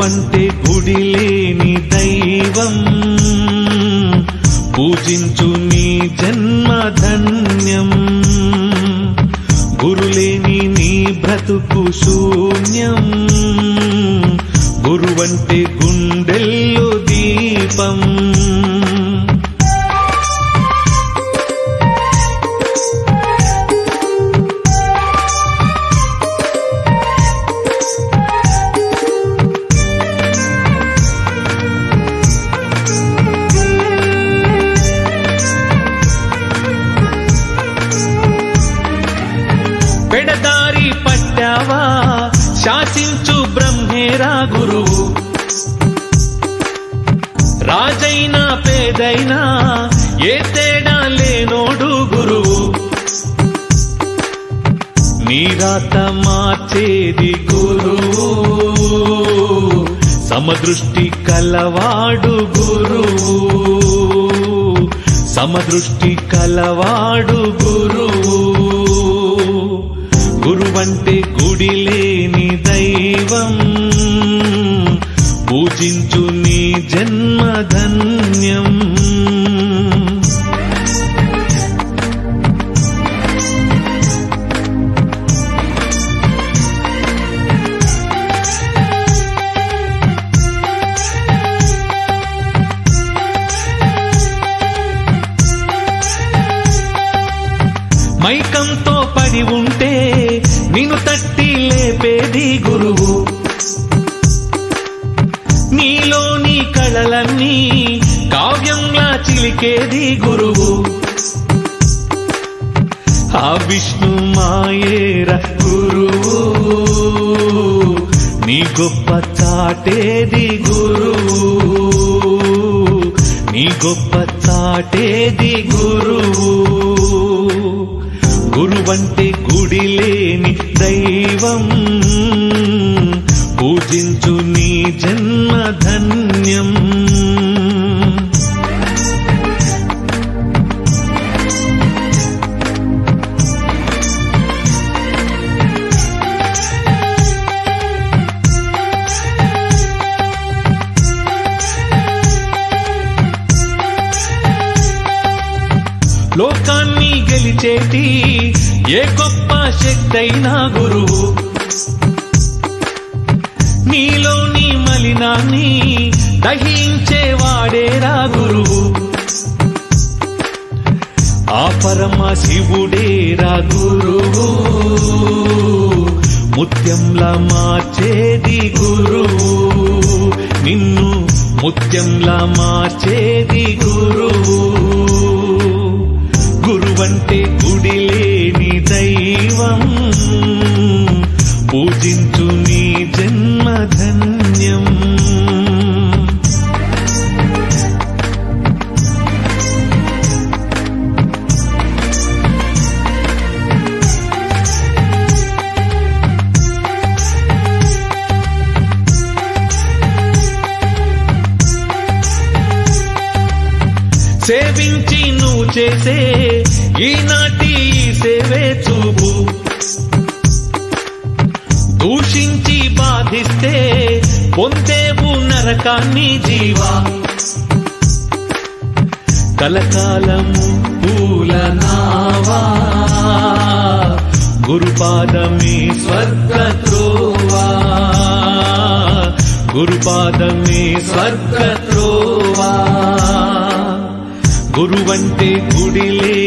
గురువంటే గుడి లేని దైవం పూజించు నీ జన్మ ధన్యం గురులేని నీ బ్రతుకు శూన్యం గురువంటే గుండెల్లో దీపం పెడదారి పట్టావా శాసించు బ్రహ్మేరా గురువు రాజైనా పేదైనా ఏ తేడా లేనోడు గురువు నీరాత మార్చేది గురువు సమదృష్టి కలవాడు గురువు సమదృష్టి కలవాడు గురువు గురువంటే గుడి లేని దైవం పూజించు నీ జన్మ ధన్యం మైకంతో పడి ఉంటే నిన్ను తట్టి లేపేది గురువు నీలోని కళలన్నీ కావ్యంలా చిలికేది గురువు ఆ విష్ణు మాయేర గురువు నీ గొప్ప చాటేది గురువు నీ గొప్ప చాటేది గురువు గురువంటే గుడి లేని దైవం పూజించు నీ జన్మ ధన్యం లోకాన్ని గెలిచేటి ఏ గొప్ప శక్తైనా గురువు నీలోని మలినాన్ని దహించేవాడేరా గురువు ఆ పరమ శివుడేరా గురువు ముత్యంలా మార్చేది గురువు నిన్ను ముత్యంలా మార్చేది గురువు గురువంటే గుడి లేని దైవం పూజించు నీ జన్మ ధన్యం సేవించి నువ్వు చేసే ఈనాటి ఈ సేవే చూపు దూషించి బాధిస్తే పొందేవు నరకాన్ని జీవా కలకాలము పూల నావా గురుపాదమే స్వర్గ త్రోవా గురుపాదమే స్వర్గ త్రోవా గురువంటే గుడిలే